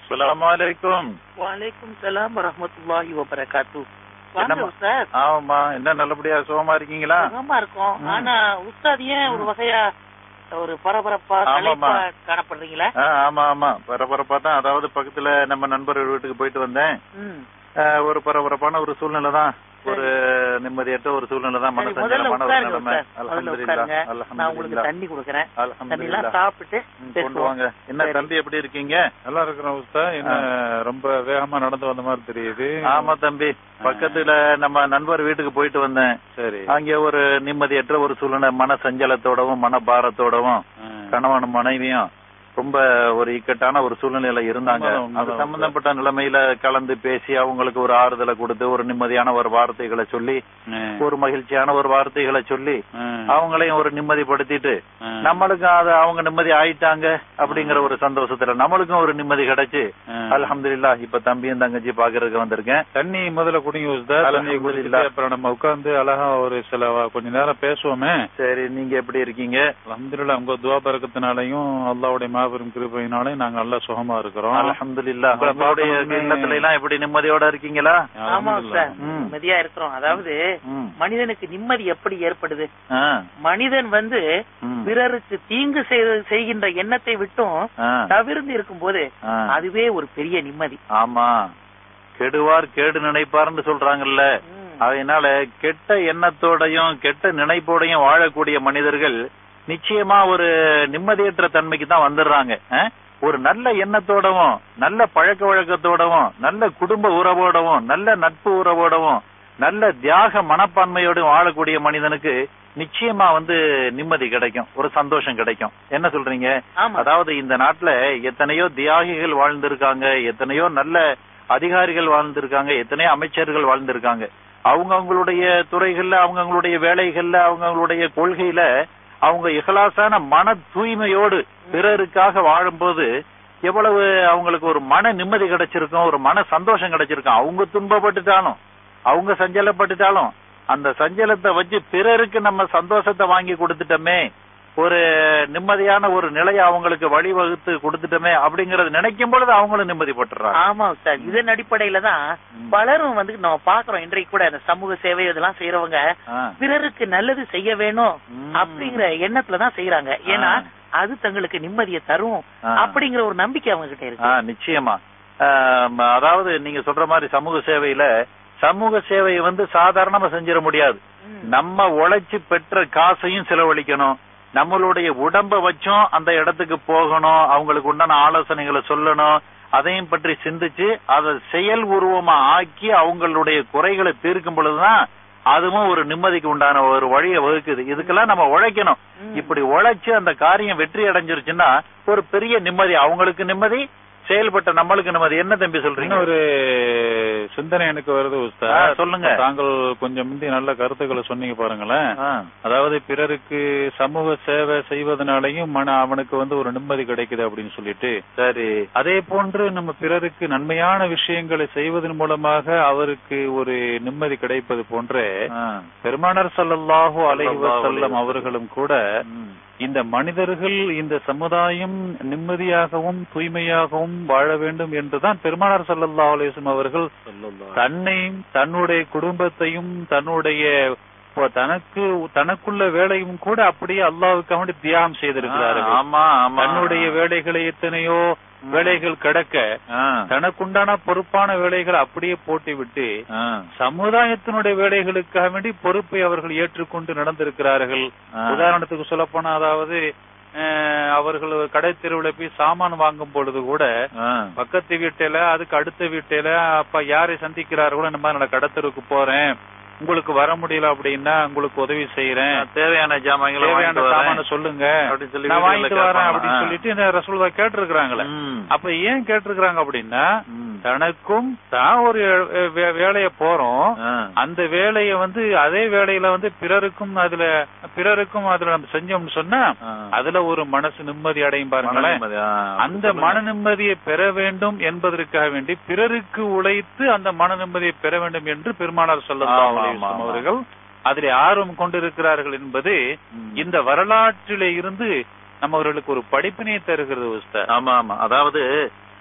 அஸ்ஸலாமு அலைக்கும் வலைக்கும் சலாம் வரஹமத்துல்லாஹி வபரகாத்து வாங்க என்னம்மா? உஸ்தாத் ஆமாம்மா என்ன நல்லபடியா சுகமா இருக்கீங்களா சுகமா இருக்கும் ம். ஆனா உஸ்தாத் ஏன் ஒரு வகையா ஒரு பரபரப்பா ஆமாம்மா. களைப்பா காணப்படுறீங்களா ஆ, ஆமா ஆமா பரபரப்பா தான் அதாவது பக்கத்துல நம்ம நண்பர் வீட்டுக்கு போயிட்டு வந்தேன் ம். ஆ, ஒரு பரபரப்பான ஒரு சூழ்நிலை தான் ஒரு நிம்மதியற்ற ஒரு சூழ்நிலை தான் சரி, முதல்ல மனசஞ்சலமான ஒரு உட்காருங்க நிலைமை உஸ்தாத் முதல்ல உட்காருங்க நான் உங்களுக்கு அல்ஹம்துலில்லாஹ் தண்ணி கொடுக்கறேன் தண்ணி எல்லாம் அல்ஹம்துலில்லாஹ் சாப்பிட்டு ம், பேசுவோம். கொண்டு வாங்க என்ன சரி. தம்பி எப்படி இருக்கீங்க நல்லா இருக்கிறோம் உஸ்தா என்ன ரொம்ப வேகமா நடந்து வந்த மாதிரி தெரியுது ஆமா தம்பி பக்கத்துல நம்ம நண்பர் வீட்டுக்கு போயிட்டு வந்தேன் சரி அங்கே ஒரு நிம்மதியற்ற ஒரு சூழ்நிலை மன சஞ்சலத்தோடவும் மன பாரத்தோடவும் ஆ. கணவனும் மனைவியும் ரொம்ப ஒரு இக்கட்டான ஒரு சூழ்நிலையில இருந்தாங்க உண்மைதான், உண்மைதான். அது சம்பந்தப்பட்ட நிலைமையில கலந்து பேசி அவங்களுக்கு ஒரு ஆறுதலை கொடுத்து ஒரு நிம்மதியான ஒரு வார்த்தைகளை சொல்லி ஆ. ஒரு மகிழ்ச்சியான ஒரு வார்த்தைகளை சொல்லி ஆ. அவங்களையும் ஒரு நிம்மதிப்படுத்திட்டு ஆ. நம்மளுக்கும் அது அவங்க நிம்மதி ஆயிட்டாங்க அப்படிங்கிற ஒரு சந்தோஷத்துல நம்மளுக்கும் ஒரு நிம்மதி கிடைச்சு ஆ. அல்ஹம்துலில்லாஹ் இப்ப தம்பியும் தங்கச்சி பாக்குறதுக்கு வந்திருக்கேன் தண்ணி முதல்ல குடிங்க உஸ்தா தண்ணி அல்ஹம்துலில்லாஹ். குடிச்சிட்டு அப்புறம் நம்ம உட்கார்ந்து அழகா ஒரு சில வ- கொஞ்ச நேரம் பேசுவோமே சரி நீங்க எப்படி இருக்கீங்க அல்ஹம்துலில்லாஹ் உங்க துவா பறக்கத்தினாலையும் அல்லாஹ்வுடைய மாபெரும் கிருபையினாலையும் நாங்க நல்லா சுகமா இருக்கிறோம் அல்ஹம்துலில்லாஹ் உங்களை உங்களுடைய பார்க்கணும்னு- இல்லத்துல எல்லாம் எப்படி நிம்மதியோட இருக்கீங்களா ஆமா அல்ஹம்துலில்லாஹ். உஸ்தாத் ம். நிம்மதியா இருக்கிறோம் அதாவது ம். மனிதனுக்கு நிம்மதி எப்படி ஏற்படுது ஆ. மனிதன் வந்து ம். பிறருக்கு தீங்கு செய்த- செய்கின்ற எண்ணத்தை விட்டும் ஆ. தவிர்ந்து இருக்கும்போது ஆ. அதுவே ஒரு பெரிய நிம்மதி ஆமா கெடுவார் கேடு நினைப்பார்னு சொல்றாங்கல்ல ம். அதனால கெட்ட எண்ணத்தோடையும் கெட்ட நினைப்போடையும் வாழக்கூடிய மனிதர்கள் நிச்சயமா ஒரு நிம்மதியற்ற தன்மைக்கு தான் வந்துடுறாங்க ஆ? ஒரு நல்ல எண்ணத்தோடவும் நல்ல பழக்க வழக்கத்தோடவும் நல்ல குடும்ப உறவோடவும் நல்ல நட்பு உறவோடவும் நல்ல தியாக மனப்பான்மையோடும் வாழக்கூடிய மனிதனுக்கு நிச்சயமா வந்து நிம்மதி கிடைக்கும் ஒரு சந்தோஷம் கிடைக்கும் என்ன சொல்றீங்க ஆமா அதாவது இந்த நாட்டுல எத்தனையோ தியாகிகள் வாழ்ந்திருக்காங்க எத்தனையோ நல்ல அதிகாரிகள் வாழ்ந்திருக்காங்க எத்தனையோ அமைச்சர்கள் வாழ்ந்திருக்காங்க அவங்கவங்களுடைய துறைகள்ல அவங்கவங்களுடைய வேலைகள்ல அவங்கவங்களுடைய கொள்கையில அவங்க இகலாசான மன தூய்மையோடு பிறருக்காக வாழும்போது எவ்வளவு அவங்களுக்கு ஒரு மன நிம்மதி கிடைச்சிருக்கும் ஒரு மன சந்தோஷம் கிடைச்சிருக்கும் அவங்க துன்பப்பட்டுட்டாலும் அவங்க சஞ்சலப்பட்டுட்டாலும் அந்த சஞ்சலத்தை வச்சு பிறருக்கு நம்ம சந்தோஷத்தை வாங்கி கொடுத்துட்டோமே ஒரு நிம்மதியான ஒரு நிலையை அவங்களுக்கு வழிவகுத்து கொடுத்துட்டோமே அப்படிங்கறது நினைக்கும் பொழுது அவங்களும் நிம்மதி பட்டுறாங்க ஆமா சார் இதன் அடிப்படையில தான் பலரும் வந்து நம்ம பாக்குறோம் இன்றைக்கு கூட இந்த சமூக சேவை இதெல்லாம் செய்யறவங்க ஆ. பிறருக்கு நல்லது செய்ய வேணும் ம். அப்படிங்கிற எண்ணத்துல தான் செய்யறாங்க ஏன்னா அது தங்களுக்கு நிம்மதியை தரும் ஆ. அப்படிங்கிற ஒரு நம்பிக்கை அவங்க கிட்ட ஆ, இருக்கு நிச்சயமா ஆம், அதாவது நீங்க சொல்ற மாதிரி சமூக சேவையில சமூக சேவையை வந்து சாதாரணமா செஞ்சிட முடியாது ம். நம்ம உழைச்சு பெற்ற காசையும் செலவழிக்கணும் நம்மளுடைய உடம்ப வச்சும் அந்த இடத்துக்கு போகணும் அவங்களுக்கு உண்டான ஆலோசனைகளை சொல்லணும் அதையும் பற்றி சிந்திச்சு அதை செயல் உருவமா ஆக்கி அவங்களுடைய குறைகளை தீர்க்கும் பொழுதுதான் அதுவும் ஒரு நிம்மதிக்கு உண்டான ஒரு வழியை வகுக்குது இதுக்கெல்லாம் நம்ம உழைக்கணும் ம். இப்படி உழைச்சு அந்த காரியம் வெற்றி அடைஞ்சிருச்சுன்னா ஒரு பெரிய நிம்மதி அவங்களுக்கு நிம்மதி செயல்பட்ட நம்மளுக்கு நிம்மதி என்ன தம்பி சொல்றீங்க இன்னும் ஒரு சிந்தனை எனக்கு வருது உஸ்தா ஆ, சொல்லுங்க. தாங்கள் கொஞ்சம் முந்தி நல்ல கருத்துக்களை சொன்னீங்க பாருங்களேன் ஆ, அதாவது பிறருக்கு சமூக சேவை செய்வதனாலையும் மன அவனுக்கு வந்து ஒரு நிம்மதி கிடைக்குது அப்படின்னு சொல்லிட்டு சரி அதே போன்று நம்ம பிறருக்கு நன்மையான விஷயங்களை செய்வதன் மூலமாக அவருக்கு ஒரு நிம்மதி கிடைப்பது போன்றே ஆ, பெருமானார் ஸல்லல்லாஹு அலைஹி ஸல்லல்லாஹு அலைஹி வஸல்லம் அவர்களும் கூட ம், இந்த மனிதர்கள் இந்த சமுதாயம் நிம்மதியாகவும் தூய்மையாகவும் வாழ வேண்டும் என்றுதான் பெருமானார் ஸல்லல்லாஹு அலைஹி வஸல்லம் அவர்கள் தன்னையும் தன்னுடைய குடும்பத்தையும் தன்னுடைய இப்போ தனக்கு தனக்குள்ள வேலையும் கூட அப்படியே அல்லாஹ்வுக்காக வேண்டி தியாகம் செய்திருக்கிறார்கள் ஆமா ஆமா தன்னுடைய வேலைகளை எத்தனையோ வேலைகள் கிடக்க ஆ, தனக்குண்டான பொறுப்பான வேலைகளை அப்படியே போட்டு விட்டு ஆ, சமுதாயத்தினுடைய வேலைகளுக்காக வேண்டி பொறுப்பை அவர்கள் ஏற்றுக்கொண்டு நடந்திருக்கிறார்கள் ஆ. உதாரணத்துக்கு சொல்ல போனா அதாவது அஹ், அவர்கள் ஒரு கடை தெருவுல போய் சாமான் வாங்கும் பொழுது கூட ஆ, பக்கத்து வீட்டுல அதுக்கு அடுத்த வீட்டுல அப்ப யாரை சந்திக்கிறார்களோ இந்த மாதிரி நான் கடத்தருக்கு போறேன் உங்களுக்கு வர முடியல அப்படின்னா உங்களுக்கு உதவி செய்யறேன் தேவையான ஜாமான்களை தேவையான வாங்கிட்டு வரேன். சாமான சொல்லுங்க அப்படின்னு சொல்லி நான் வீட்டுல வாங்கிட்டு வரேன் கேட்பாங்க. அப்படின்னு சொல்லிட்டு இந்த ரசூலுல்லா கேட்டிருக்கிறாங்களே ம், அப்ப ஏன் கேட்டிருக்கிறாங்க அப்படின்னா ம், தனக்கும் தான் ஒரு வே- வே- வேலைய போறோம் ஆ, அந்த வேலைய வந்து அதே வேலையில வந்து பிறருக்கும் அதுல பிறருக்கும் அதுல நம்ம செஞ்சோம்னு சொன்னா ஆ. அதுல ஒரு மனசு நிம்மதி அடையும் பாருங்களேன் நிம்மதி, ஆ, அந்த சொல்லுங்க. மன நிம்மதியை பெற வேண்டும் என்பதற்காக வேண்டி பிறருக்கு உழைத்து அந்த மன நிம்மதியை பெற வேண்டும் என்று பெருமானார் ஆமா, சொல்லலாம் ஆமா, ஆமா. அவர்கள் அதிலே ஆர்வம் கொண்டிருக்கிறார்கள் என்பது ம். இந்த வரலாற்றிலே இருந்து நம்ம அவர்களுக்கு ஒரு படிப்பினை தருகிறது உஸ்தாத். ஆமா ஆமா அதாவது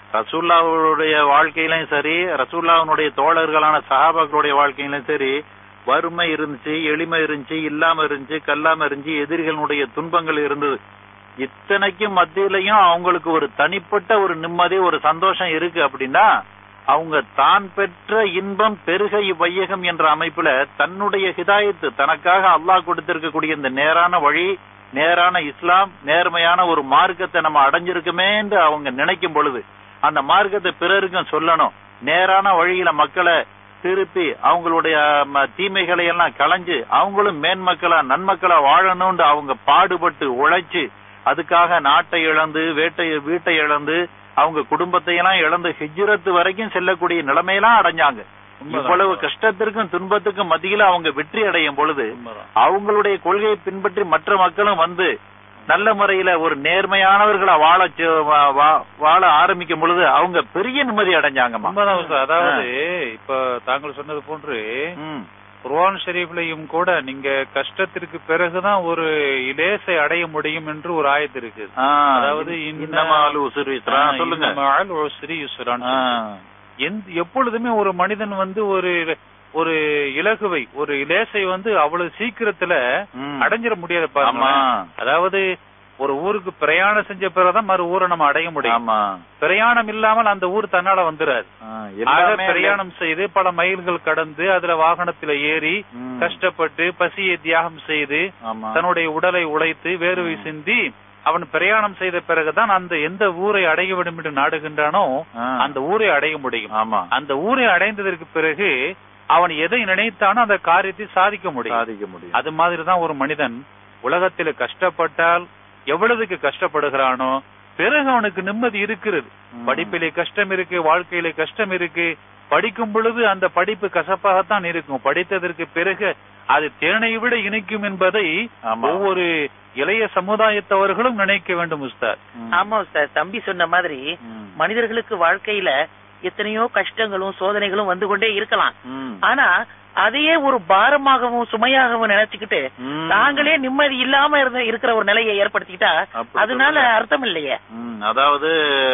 ரசூல்லாவுடைய வாழ்க்கையிலும் சரி ரசூல்லாவுடைய தோழர்களான சஹாபாக்களுடைய வாழ்க்கையிலும் சரி வறுமை இருந்துச்சு எளிமை இருந்துச்சு இல்லாம இருந்துச்சு கல்லாம இருந்துச்சு எதிரிகளுடைய துன்பங்கள் இருந்தது இத்தனைக்கும் மத்தியிலையும் அவங்களுக்கு ஒரு தனிப்பட்ட ஒரு நிம்மதி ஒரு சந்தோஷம் இருக்கு அப்படின்னா அவங்க தான் பெற்ற இன்பம் பெருக இவ்வையகம் என்ற அமைப்புல தன்னுடைய ஹிதாயத்து தனக்காக அல்லாஹ் கொடுத்திருக்கக்கூடிய இந்த நேரான வழி நேரான இஸ்லாம் நேர்மையான ஒரு மார்க்கத்தை நம்ம அடைஞ்சிருக்குமே என்று அவங்க நினைக்கும் பொழுது அந்த மார்க்கத்தை பிறருக்கும் சொல்லணும் நேரான வழியில மக்களை திருப்பி அவங்களுடைய ம, தீமைகளை எல்லாம் களைஞ்சு அவங்களும் மேன்மக்களா நன்மக்களா வாழணும்னு அவங்க பாடுபட்டு உழைச்சு அதுக்காக நாட்டை இழந்து வேட்டை வீட்டை இழந்து அவங்க குடும்பத்தை எல்லாம் இழந்து ஹிஜ்ரத்து வரைக்கும் செல்லக்கூடிய நிலைமையெல்லாம் அடைஞ்சாங்க இவ்வளவு கஷ்டத்திற்கும் துன்பத்துக்கும் மத்தியில அவங்க வெற்றி அடையும் பொழுது உண்மைதான். அவங்களுடைய கொள்கையை பின்பற்றி மற்ற மக்களும் வந்து நல்ல முறையில ஒரு நேர்மையானவர்களா வாழ செ- வா- வா- வாழ ஆரம்பிக்கும் பொழுது அவங்க பெரிய நிம்மதி அடைஞ்சாங்கம்மா உண்மைதான் உஸ்தாத். அதாவது இப்ப தாங்கள் சொன்னது போன்று ம். குர்ஆன் ஷரீஃப்லயும் கூட நீங்க கஷ்டத்திற்கு பிறகுதான் ஒரு இலேசை அடைய முடியும் என்று ஒரு ஆயத்து இருக்கு ஆ, அதாவது இந்த இன்ன- மாலு உசுரு இஸ்ரா. சொல்லுங்க மஅல் உஸ்ரி யுஸ்ரான் ஆ. எந்த- எப்பொழுதுமே ஒரு மனிதன் வந்து ஒரு ஒரு இலகுவை ஒரு இலேசை வந்து அவ்வளவு சீக்கிரத்துல ம். அடைஞ்சிட முடியாது ஆமா பாருங்க அதாவது ஒரு ஊருக்கு பிரயாணம் செஞ்ச பிறகுதான் மறு ஊரை நம்ம அடைய முடியும் ஆமா பிரயாணம் இல்லாமல் அந்த ஊர் தன்னால வந்துராது ஆ, ஆக எல்லாமே பிரயாணம் செய்து பல மைல்கள் கடந்து அதுல வாகனத்துல ஏறி ம். கஷ்டப்பட்டு பசியை தியாகம் செய்து ஆமா தன்னுடைய உடலை உழைத்து வேர்வை சிந்தி அவன் பிரயாணம் செய்த பிறகுதான் அந்த எந்த ஊரை அடைய வேண்டும் என்று நாடுகின்றானோ ஆ. அந்த ஊரை அடைய முடியும் ஆமா அந்த ஊரை அடைந்ததற்கு பிறகு அவன் எதை நினைத்தானோ அந்த காரியத்தை சாதிக்க முடியும் சாதிக்க முடியும் அது மாதிரிதான் ஒரு மனிதன் உலகத்துல கஷ்டப்பட்டால் எவ்வளவுக்கு கஷ்டப்படுகிறானோ பிறகு அவனுக்கு நிம்மதி இருக்கிறது ம். படிப்பிலே கஷ்டம் இருக்கு வாழ்க்கையிலே கஷ்டம் இருக்கு படிக்கும் பொழுது அந்த படிப்பு கசப்பாகத்தான் இருக்கும் படித்ததற்கு பிறகு அது தேனை விட இனிக்கும் என்பதை ஆமா. ஒவ்வொரு இளைய சமுதாயத்தவர்களும் நினைக்க வேண்டும் உஸ்தாத் ம். ஆமா சார் தம்பி சொன்ன மாதிரி ம். மனிதர்களுக்கு வாழ்க்கையில எத்தனையோ கஷ்டங்களும் சோதனைகளும் வந்து கொண்டே இருக்கலாம் ம். ஆனா அதையே ஒரு பாரமாகவும் சுமையாகவும் நினைச்சுக்கிட்டு ம். தாங்களே நிம்மதி இல்லாம இருந்த இருக்கிற ஒரு நிலையை ஏற்படுத்திக்கிட்டா அப்படி அதனால சொல்லுங்க. அர்த்தம் இல்லையே ம், அதாவது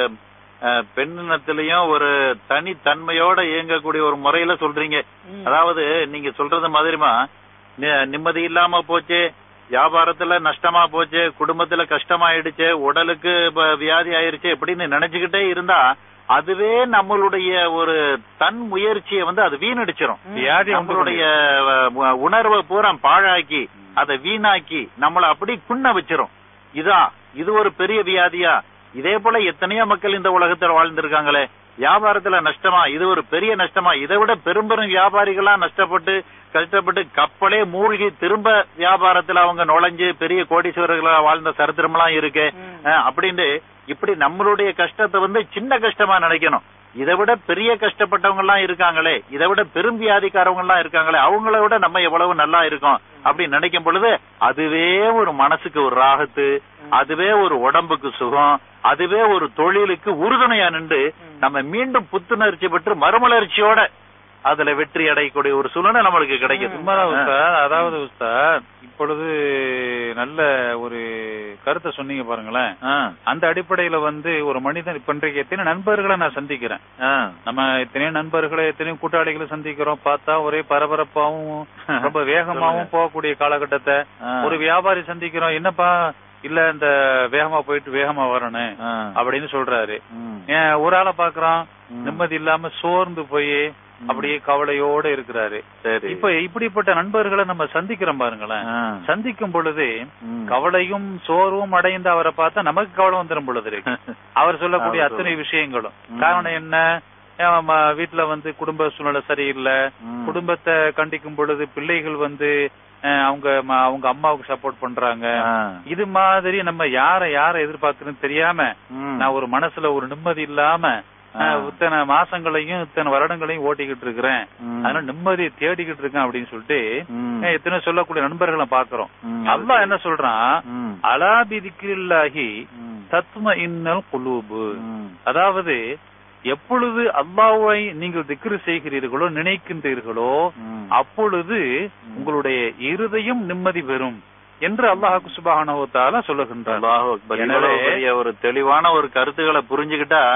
அஹ், பெண்ணினத்திலையும் ஒரு தனித்தன்மையோட இயங்கக்கூடிய ஒரு முறையில சொல்றீங்க ம். அதாவது நீங்க சொல்றது மாதிரிமா நி- நிம்மதி இல்லாம போச்சு வியாபாரத்துல நஷ்டமா போச்சு குடும்பத்துல கஷ்டமாயிடுச்சு உடலுக்கு ப- வியாதி ஆயிருச்சு இப்படின்னு நினைச்சுக்கிட்டே இருந்தா அதுவே நம்மளுடைய ஒரு தன் முயற்சியை வந்து அது வீணடிச்சிரும் வியாதி உண்டு நம்மளுடைய அஹ், உணர்வை பூரா பாழாக்கி அதை வீணாக்கி நம்மள அப்படி குண்ண வச்சிரும் இதா இது ஒரு பெரிய வியாதியா இதே போல எத்தனையோ மக்கள் இந்த உலகத்துல வாழ்ந்திருக்காங்களே வியாபாரத்துல நஷ்டமா இது ஒரு பெரிய நஷ்டமா இதை விட பெரும் பெரும் வியாபாரிகளா நஷ்டப்பட்டு கஷ்டப்பட்டு கப்பலே மூழ்கி திரும்ப வியாபாரத்துல அவங்க நுழைஞ்சு பெரிய கோடீஸ்வரர்களா வாழ்ந்த சரித்திரம்லாம் இருக்கு ம். அஹ், அப்படின்னு இப்படி நம்மளுடைய கஷ்டத்தை வந்து சின்ன கஷ்டமா நினைக்கணும் இதை விட பெரிய கஷ்டப்பட்டவங்க எல்லாம் இருக்காங்களே இதை விட பெரும் வியாதிக்காரவங்க எல்லாம் இருக்காங்களே அவங்கள விட நம்ம எவ்வளவு நல்லா இருக்கோம் அப்படின்னு நினைக்கும் பொழுது அதுவே ஒரு மனசுக்கு ஒரு ராகத்து அதுவே ஒரு உடம்புக்கு சுகம் அதுவே ஒரு தொழிலுக்கு உறுதுணையா நின்று நம்ம மீண்டும் புத்துணர்ச்சி பெற்று மறுமலர்ச்சியோட அதுல வெற்றி அடையக்கூடிய ஒரு சூழ்நிலை நம்மளுக்கு கிடைக்குது உண்மைதான் உஸ்தாத் அதாவது உஸ்தாத் இப்பொழுது நல்ல ஒரு கருத்தை சொன்னீங்க பாருங்களேன் ஆ, அந்த அடிப்படையில வந்து ஒரு மனிதன் இப்ப இன்றைக்கு எத்தனை நண்பர்களை நான் சந்திக்கிறேன் ஆ, நம்ம எத்தனையோ நண்பர்களை எத்தனையோ கூட்டாளிகளை சந்திக்கிறோம் பார்த்தா ஒரே பரபரப்பாவும் ரொம்ப வேகமாவும் போகக்கூடிய காலகட்டத்தை ஆ. ஒரு வியாபாரி சந்திக்கிறோம் என்னப்பா இல்ல இந்த வேகமா போயிட்டு வேகமா வரணும் ஆ. அப்படின்னு சொல்றாரு ம். ஏன் ஒரு ஆளை பாக்குறோம் ம். நிம்மதி இல்லாம சோர்ந்து போய் அப்படியே கவலையோட இருக்கிறாரு சரி இப்ப இப்படிப்பட்ட நண்பர்களை நம்ம சந்திக்கிறோம் பாருங்களேன் ஆ. சந்திக்கும் பொழுது ம். கவலையும் சோர்வும் அடைந்து அவரை பார்த்தா நமக்கு கவலை வந்துடும் பொழுது இருக்கு அவர் சொல்லக்கூடிய அவர் அத்தனை விஷயங்களும் ம். காரணம் என்ன ஏன் ம- வீட்டுல வந்து குடும்ப சூழ்நிலை சரியில்லை ம். குடும்பத்தை கண்டிக்கும் பொழுது பிள்ளைகள் வந்து அஹ், அவங்க ம- அவங்க அம்மாவுக்கு சப்போர்ட் பண்றாங்க ஆ. இது மாதிரி நம்ம யார யார எதிர்பார்க்கணும்னு தெரியாம ம். நான் ஒரு மனசுல ஒரு நிம்மதி இல்லாம ஆ. அஹ், இத்தனை மாசங்களையும் இத்தனை வருடங்களையும் ஓட்டிக்கிட்டு இருக்கிறேன் ம். அதனால நிம்மதியை தேடிக்கிட்டு இருக்கேன் அப்படின்னு சொல்லிட்டு ம். அஹ், எத்தனை சொல்லக்கூடிய நண்பர்களை பாக்குறோம் ம். அல்லாஹ் என்ன சொல்றான் ம். அலாபி திக்ரில்லாஹி ம். தத்ம இன்னல் குலூபு ம். அதாவது எப்பொழுது அல்லாஹ்வை நீங்கள் திக்ரு செய்கிறீர்களோ நினைக்கின்றீர்களோ ம். அப்பொழுது உங்களுடைய இருதயம் நிம்மதி பெறும் என்று அல்லாஹ் சுபஹானஹு வ தஆலா சொல்லுகின்றார் அல்லாஹ் அக்பர். எனவே- இவ்வளவு பெரிய ஒரு தெளிவான ஒரு கருத்துக்களை புரிஞ்சுக்கிட்டா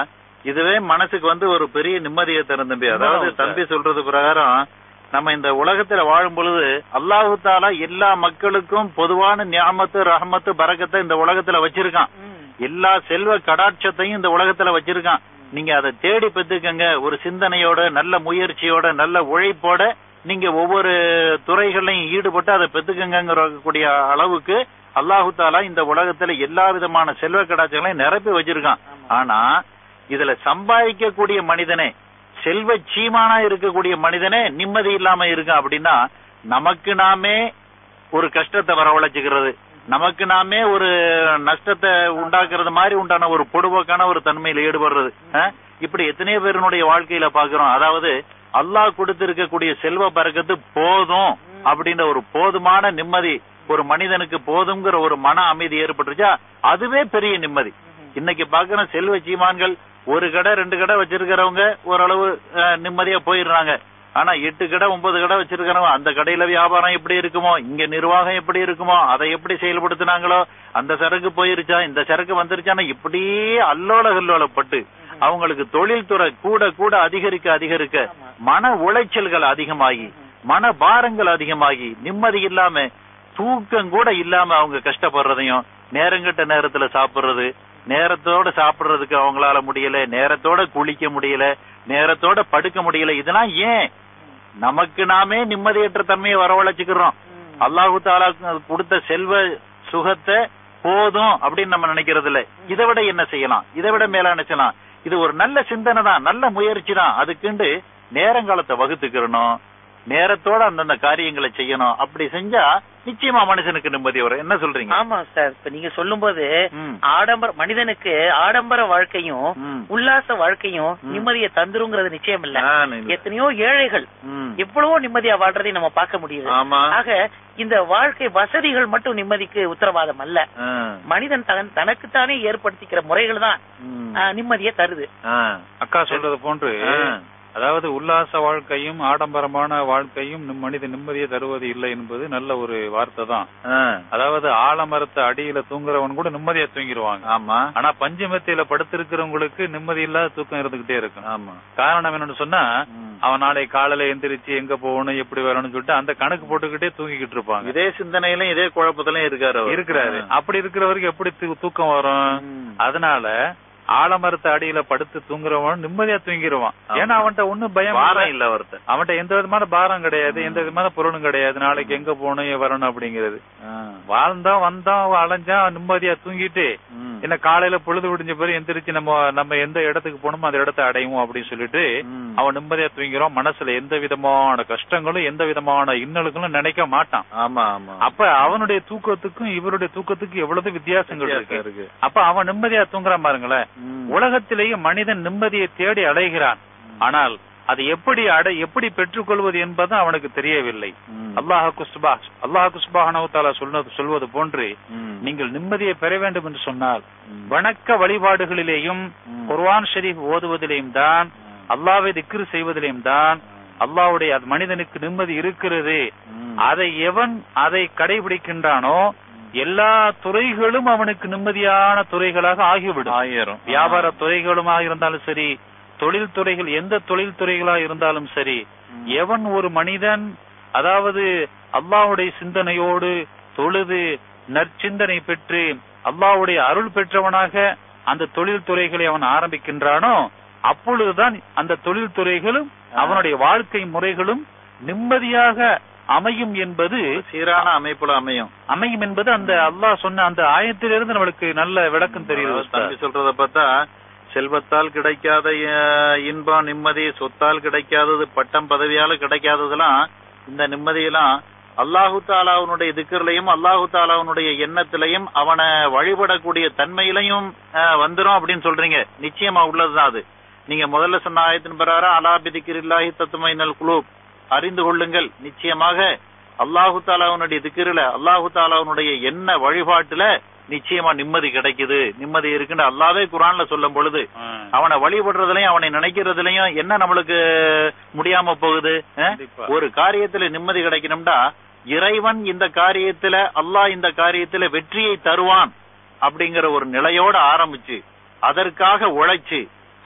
இதுவே மனசுக்கு வந்து ஒரு பெரிய நிம்மதியை தரும் தம்பி அதாவது உண்மைதான் தம்பி சொல்றது பிரகாரம் நம்ம இந்த உலகத்துல வாழும் பொழுது அல்லாஹு தாலா எல்லா மக்களுக்கும் பொதுவான ஞாமத்து ரஹமத்து பரக்கத்தை இந்த உலகத்துல வச்சிருக்கான் ம். எல்லா செல்வ கடாட்சத்தையும் இந்த உலகத்துல வச்சிருக்கான் நீங்க அதை தேடி பெத்துக்கங்க ஒரு சிந்தனையோட நல்ல முயற்சியோட நல்ல உழைப்போட நீங்க ஒவ்வொரு துறைகளையும் ஈடுபட்டு அதை பெத்துக்கங்கிற கூடிய அளவுக்கு அல்லாஹு தாலா இந்த உலகத்துல எல்லா விதமான செல்வ கடாட்சங்களையும் நிரப்பி வச்சிருக்கான் ஆமா. ஆனா இதுல சம்பாதிக்கக்கூடிய மனிதனே செல்வ சீமானா இருக்கக்கூடிய மனிதனே நிம்மதி இல்லாம இருக்கான் அப்படின்னா நமக்கு நாமே ஒரு கஷ்டத்தை வரவழைச்சுக்கிறது நமக்கு நாமே ஒரு நஷ்டத்தை உண்டாக்குறது மாதிரி உண்டான ஒரு பொடுபோக்கான ஒரு தன்மையில ஈடுபடுறது அஹ்? இப்படி எத்தனையோ பேருனுடைய வாழ்க்கையில பாக்குறோம் அதாவது அல்லாஹ் கொடுத்திருக்கக்கூடிய செல்வ பறக்கத்து போதும் அப்படின்ற ஒரு போதுமான நிம்மதி ஒரு மனிதனுக்கு போதுங்கிற ஒரு மன அமைதி ஏற்பட்டுருச்சா அதுவே பெரிய நிம்மதி இன்னைக்கு பாக்குற செல்வ சீமான்கள் ஒரு கடை ரெண்டு கடை வச்சிருக்கிறவங்க ஓரளவு அஹ், நிம்மதியா போயிடுறாங்க ஆனா எட்டு கடை ஒன்பது கடை வச்சிருக்கிறவங்க அந்த கடையில வியாபாரம் எப்படி இருக்குமோ இங்க நிர்வாகம் எப்படி இருக்குமோ அதை எப்படி செயல்படுத்தினாங்களோ அந்த சரக்கு போயிருச்சா இந்த சரக்கு வந்துருச்சானா இப்படியே அல்லோல கல்லோலப்பட்டு அவங்களுக்கு தொழில்துறை கூட கூட அதிகரிக்க அதிகரிக்க ஆமா. மன உளைச்சல்கள் அதிகமாகி மன பாரங்கள் அதிகமாகி நிம்மதி இல்லாம தூக்கம் கூட இல்லாம அவங்க கஷ்டப்படுறதையும் நேரங்கட்ட நேரத்துல சாப்பிடுறது நேரத்தோட சாப்பிடுறதுக்கு அவங்களால முடியல நேரத்தோட குளிக்க முடியல நேரத்தோட படுக்க முடியல இதெல்லாம் ஏன் நமக்கு நாமே நிம்மதியற்ற தன்மையை வரவழைச்சுக்கிறோம் ம். அல்லாஹு தாலா கொடுத்த செல்வ சுகத்தை போதும் அப்படின்னு நம்ம நினைக்கிறது இல்ல இதை விட என்ன செய்யலாம் இதை விட மேல என்ன செய்யலாம் இது ஒரு நல்ல சிந்தனை தான் நல்ல முயற்சி தான் அதுக்குண்டு நேரங்காலத்தை வகுத்துக்கிறணும் நேரத்தோட அந்தந்த காரியங்களை செய்யணும் அப்படி செஞ்சா நிச்சயமா மனுஷனுக்கு நிம்மதி வரும் என்ன சொல்றீங்க ஆமா சார் இப்ப நீங்க சொல்லும்போது ம். ஆடம்பர மனிதனுக்கு ஆடம்பர வாழ்க்கையும் ம். உல்லாச வாழ்க்கையும் ம். நிம்மதியை தந்துருங்கிறது நிச்சயம் இல்ல ஆ, நிம்மதி. எத்தனையோ ஏழைகள் ம். எவ்வளவோ நிம்மதியா வாழ்றதையும் நம்ம பார்க்க முடியுது ஆமா ஆக இந்த வாழ்க்கை வசதிகள் மட்டும் நிம்மதிக்கு உத்தரவாதம் அல்ல ஆ. மனிதன் தன் தனக்குத்தானே ஏற்படுத்திக்கிற முறைகள் தான் ம். ஆ, நிம்மதியை தருது ஆ. அக்கா சொல்றது போன்று ஆ. அதாவது உல்லாச வாழ்க்கையும் ஆடம்பரமான வாழ்க்கையும் நம் மனித நிம்மதியை தருவது இல்லை என்பது நல்ல ஒரு வார்த்தை தான் ஆ. அதாவது ஆலமரத்து அடியில தூங்குறவன் கூட நிம்மதியா தூங்கிடுவாங்க ஆமா ஆனா பஞ்சமத்தியில படுத்திருக்கிறவங்களுக்கு நிம்மதி இல்லாத தூக்கம் இருந்துகிட்டே இருக்கும் ஆமா காரணம் என்னன்னு சொன்னா ம். அவன் நாளை காலையில எந்திரிச்சு எங்க போகணும் எப்படி வரணும்னு சொல்லிட்டு அந்த கணக்கு போட்டுக்கிட்டே தூங்கிக்கிட்டு இருப்பாங்க இதே சிந்தனையிலும் இதே குழப்பத்திலும் இருக்காரு அவர். இருக்கிறாரு அப்படி இருக்கிறவருக்கு எப்படி தூ- தூக்கம் வரும் ம். அதனால ஆலமரத்து அடியில படுத்து தூங்குறவன் நிம்மதியா தூங்கிடுவான் ஆமா. ஏன்னா அவன்கிட்ட ஒண்ணும் பயம் பாரம் இல்ல. இல்ல அவர்ட்ட அவன்கிட்ட எந்த விதமான பாரம் கிடையாது எந்த விதமான பொருளும் கிடையாது நாளைக்கு எங்க போகணும் ஏன் வரணும் அப்படிங்கிறது ஆ. வாழ்ந்தான் வந்தான் அலைஞ்சான் நிம்மதியா தூங்கிட்டு ம். என்ன காலையில பொழுது விடிஞ்ச பிறகு எந்திரிச்சு நம்ம நம்ம எந்த இடத்துக்கு போகணுமோ அந்த இடத்தை அடையும் அப்படின்னு சொல்லிட்டு ம். அவன் நிம்மதியா தூங்கிறான் மனசுல எந்த விதமான கஷ்டங்களும் எந்த விதமான இன்னலுங்களும் நினைக்க மாட்டான் ஆமா ஆமா அப்ப அவனுடைய தூக்கத்துக்கும் இவருடைய தூக்கத்துக்கும் எவ்வளவு வித்தியாசங்கள் வித்தியாசம் இருக்கு இருக்கு அப்ப அவன் நிம்மதியா தூங்குறான் பாருங்களேன் ம். உலகத்திலேயே மனிதன் நிம்மதியை தேடி அலைகிறான் ஆனால் அது எப்படி அடை எப்படி பெற்றுக்கொள்வது என்பது அவனுக்கு தெரியவில்லை ம். அல்லாஹ் குஸ்பா அல்லாஹ் குஸ்பாஹனவுத்தாலா சொன்னது சொல்வது போன்று ம். நீங்கள் நிம்மதியை பெற வேண்டும் என்று சொன்னால் ம். வணக்க வழிபாடுகளிலேயும் ம். குர்ஆன் ஷரீஃப் ஓதுவதிலேயும் தான் அல்லாஹ்வை திக்ரு செய்வதிலேயும் தான் அல்லாஹ்வுடைய அது மனிதனுக்கு நிம்மதி இருக்கிறது ம். அதை எவன் அதை கடைபிடிக்கின்றானோ எல்லா துறைகளும் அவனுக்கு நிம்மதியான துறைகளாக ஆகிவிடும் ஆயிரம் வியாபார துறைகளுமாக இருந்தாலும் சரி தொழில் துறைகள் எந்த தொழில் துறைகளா இருந்தாலும் சரி ம். எவன் ஒரு மனிதன் அதாவது அல்லாஹ்வுடைய சிந்தனையோடு தொழுது நற்சிந்தனை பெற்று அல்லாஹ்வுடைய அருள் பெற்றவனாக அந்த தொழில் துறைகளை அவன் ஆரம்பிக்கின்றானோ அப்பொழுதுதான் அந்த தொழில் துறைகளும் அவனுடைய வாழ்க்கை முறைகளும் நிம்மதியாக அமையும் என்பது சீரான அமைப்புல அமையும் அமையும் என்பது அந்த அல்லாஹ் சொன்ன அந்த ஆயத்திலிருந்து நம்மளுக்கு நல்ல விளக்கம் தெரியுது அதாவது உஸ்தாத். தம்பி சொல்றத பார்த்தா செல்வத்தால் கிடைக்காத அஹ், இன்பம் நிம்மதி சொத்தால் கிடைக்காதது பட்டம் பதவியால கிடைக்காததெல்லாம் இந்த நிம்மதியெல்லாம் அல்லாஹு தாலாவுனுடைய திக்கர்லையும் அல்லாஹு தாலாவுனுடைய எண்ணத்திலையும் அவனை வழிபடக்கூடிய தன்மையிலையும் அஹ், வந்துரும் அப்படின்னு சொல்றீங்க நிச்சயமா உள்ளதுதான் அது நீங்க முதல்ல சொன்ன ஆயத்தின் பிரகாரம் அலாபி திக்கிரில்லாஹி தத்துமைனல் குலூப் அறிந்து கொள்ளுங்கள் நிச்சயமாக அல்லாஹு தாலாவுனுடைய திக்கிரில அல்லாஹு தாலாவுனுடைய எண்ண வழிபாட்டுல நிச்சயமா நிம்மதி கிடைக்குது நிம்மதி இருக்குன்னு அல்லாவே குரான்ல சொல்லும் பொழுது ம். அவனை வழிபடுறதுலயும் அவனை நினைக்கிறதுலயும் என்ன நம்மளுக்கு முடியாம போகுது அஹ்? கண்டிப்பா. ஒரு காரியத்துல நிம்மதி கிடைக்கணும்னா இறைவன் இந்த காரியத்துல அல்லாஹ் இந்த காரியத்துல வெற்றியை தருவான் அப்படிங்கிற ஒரு நிலையோட ஆரம்பிச்சு அதற்காக உழைச்சு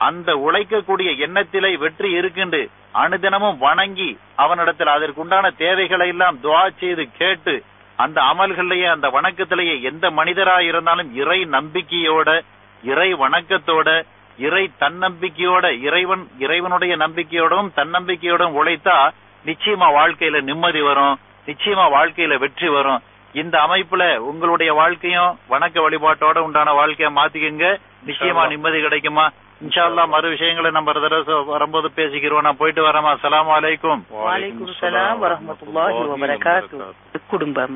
அந்த உழைக்கக்கூடிய எண்ணத்திலே வெற்றி இருக்குண்டு அனுதினமும் வணங்கி அவனிடத்தில் அதற்குண்டான தேவைகளை எல்லாம் துவா செய்து கேட்டு அந்த அமல்களையே அந்த வணக்கத்திலேயே எந்த மனிதரா இருந்தாலும் இறை நம்பிக்கையோட இறை வணக்கத்தோட இறை தன்னம்பிக்கையோட இறைவன் இறைவனுடைய நம்பிக்கையோடும் தன்னம்பிக்கையோடும் உழைத்தா நிச்சயமா வாழ்க்கையில நிம்மதி வரும் நிச்சயமா வாழ்க்கையில வெற்றி வரும் இந்த அமைப்புல உங்களுடைய வாழ்க்கையும் வணக்க வழிபாட்டோட உண்டான வாழ்க்கைய மாத்திக்கங்க நிச்சயமா நிம்மதி கிடைக்குமா இன்ஷா அல்லாஹ் மறு விஷயங்களை நம்ம ஒரு தடவை வரும்போது பேசிக்கிறோம் நான் போயிட்டு வரேன் அஸ்ஸலாமு அலைக்கும் வாலைக்கும் சலாம் வரஹ்மத்துல்லாஹி வபரகாத்து குடும்பம்